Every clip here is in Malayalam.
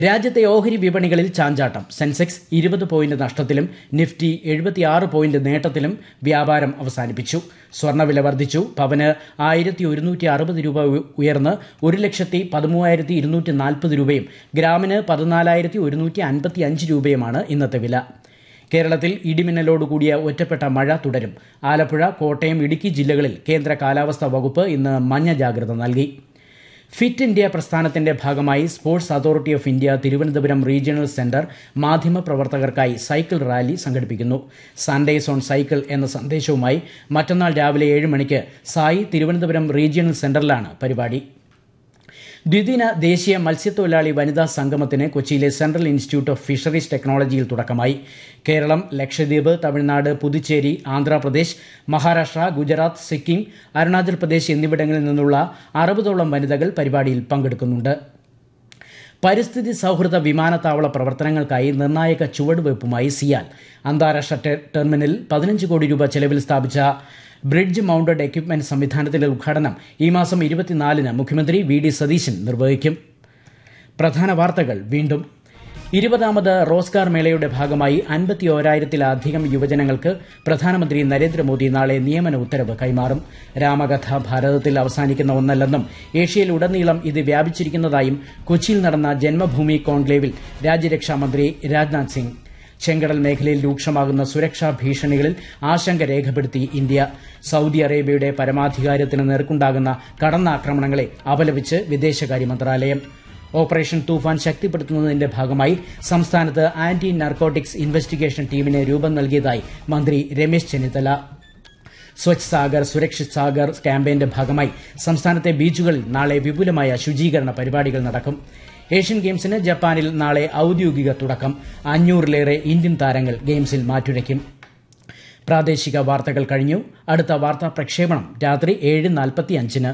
രാജ്യത്തെ ഓഹരി വിപണികളിൽ ചാഞ്ചാട്ടം സെൻസെക്സ് ഇരുപത് പോയിന്റ് നഷ്ടത്തിലും നിഫ്റ്റി എഴുപത്തിയാറ് പോയിന്റ് നേട്ടത്തിലും വ്യാപാരം അവസാനിപ്പിച്ചു സ്വർണ്ണവില വർദ്ധിച്ചു പവന് ആയിരത്തി ഒരുന്നൂറ്റി അറുപത് രൂപ ഉയർന്ന് ഒരു ലക്ഷത്തി പതിമൂവായിരത്തി ഇരുന്നൂറ്റി നാൽപ്പത് രൂപയും ഗ്രാമിന് പതിനാലായിരത്തി ഒരുന്നൂറ്റി അൻപത്തി അഞ്ച് രൂപയുമാണ് ഇന്നത്തെ വില കേരളത്തിൽ ഇടിമിന്നലോടുകൂടിയ ഒറ്റപ്പെട്ട മഴ തുടരും ആലപ്പുഴ കോട്ടയം ഇടുക്കി ജില്ലകളിൽ കേന്ദ്ര കാലാവസ്ഥാ വകുപ്പ് ഇന്ന് മഞ്ഞ ജാഗ്രത നൽകി ഫിറ്റ് ഇന്ത്യ പ്രസ്ഥാനത്തിന്റെ ഭാഗമായി sports authority of India Thiruvananthapuram regional centre മാധ്യമപ്രവർത്തകർക്കായി സൈക്കിൾ റാലി സംഘടിപ്പിക്കുന്നു സൺഡേസ് ഓൺ സൈക്കിൾ എന്ന സന്ദേശവുമായി മറ്റന്നാൾ രാവിലെ ഏഴ് മണിക്ക് സായി തിരുവനന്തപുരം റീജിയണൽ സെന്ററിലാണ് പരിപാടി ദ്വിദിന ദേശീയ മത്സ്യത്തൊഴിലാളി വനിതാ സംഗമത്തിന് കൊച്ചിയിലെ സെൻട്രൽ ഇൻസ്റ്റിറ്റ്യൂട്ട് ഓഫ് ഫിഷറീസ് ടെക്നോളജിയിൽ തുടക്കമായി കേരളം ലക്ഷദ്വീപ് തമിഴ്നാട് പുതുച്ചേരി ആന്ധ്രാപ്രദേശ് മഹാരാഷ്ട്ര ഗുജറാത്ത് സിക്കിം അരുണാചൽ പ്രദേശ് എന്നിവിടങ്ങളിൽ നിന്നുള്ള അറുപതോളം വനിതകൾ പരിപാടിയിൽ പങ്കെടുക്കുന്നുണ്ട് പരിസ്ഥിതി സൗഹൃദ വിമാനത്താവള പ്രവർത്തനങ്ങൾക്കായി നിർണായക ചുവടുവയ്പുമായി സിയാൽ അന്താരാഷ്ട്ര ടെർമിനലിൽ പതിനഞ്ച് കോടി രൂപ ചെലവിൽ സ്ഥാപിച്ച ബ്രിഡ്ജ് മൗണ്ടഡ് എക്യുപ്മെന്റ് സംവിധാനത്തിന്റെ ഉദ്ഘാടനം ഈ മാസം ഇരുപത്തിനാലിന് മുഖ്യമന്ത്രി വി ഡി സതീശൻ നിർവഹിക്കും പ്രധാന വാർത്തകൾ വീണ്ടും ഇരുപതാമത് റോസ്ഗാർ മേളയുടെ ഭാഗമായി അൻപത്തി ഓരായിരത്തിലധികം യുവജനങ്ങൾക്ക് പ്രധാനമന്ത്രി നരേന്ദ്രമോദി നാളെ നിയമന ഉത്തരവ് കൈമാറും രാമകഥ ഭാരതത്തിൽ അവസാനിക്കുന്ന ഒന്നല്ലെന്നും ഏഷ്യയിലുടനീളം ഇത് വ്യാപിച്ചിരിക്കുന്നതായും കൊച്ചിയിൽ നടന്ന ജന്മഭൂമി കോൺക്ലേവിൽ രാജ്യരക്ഷാമന്ത്രി രാജ്നാഥ് സിംഗ് ചെങ്കടൽ മേഖലയിൽ രൂക്ഷമാകുന്ന സുരക്ഷാ ഭീഷണികളിൽ ആശങ്ക രേഖപ്പെടുത്തി ഇന്ത്യ സൌദി അറേബ്യയുടെ പരമാധികാരത്തിന് നേർക്കുണ്ടാകുന്ന കടന്നാക്രമണങ്ങളെ അപലപിച്ച് വിദേശകാര്യ മന്ത്രാലയം ഓപ്പറേഷൻ തൂഫാൻ ശക്തിപ്പെടുത്തുന്നതിന്റെ ഭാഗമായി സംസ്ഥാനത്ത് ആന്റി നർക്കോട്ടിക്സ് ഇൻവെസ്റ്റിഗേഷൻ ടീമിന് രൂപം നൽകിയതായി മന്ത്രി രമേശ് ചെന്നിത്തല സ്വച്ഛ് സാഗർ സുരക്ഷിത് സാഗർ ക്യാമ്പയിന്റെ ഭാഗമായി സംസ്ഥാനത്തെ ബീച്ചുകളിൽ നാളെ വിപുലമായ ശുചീകരണ പരിപാടികൾ നടക്കും ഏഷ്യൻ ഗെയിംസിന് ജപ്പാനിൽ നാളെ ഔദ്യോഗിക തുടക്കം അഞ്ഞൂറിലേറെ ഇന്ത്യൻ താരങ്ങൾ ഗെയിംസിൽ മാറ്റുരയ്ക്കും പ്രാദേശിക വാർത്തകൾ കഴിഞ്ഞു അടുത്ത വാർത്താ പ്രക്ഷേപണം രാത്രി ഏഴ് നാൽപ്പത്തി അഞ്ചിന്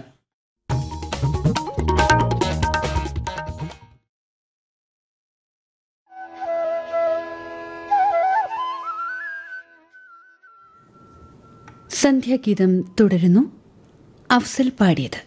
സന്ധ്യാഗീതം തുടരുന്നു അഫ്സൽ പാടിയത്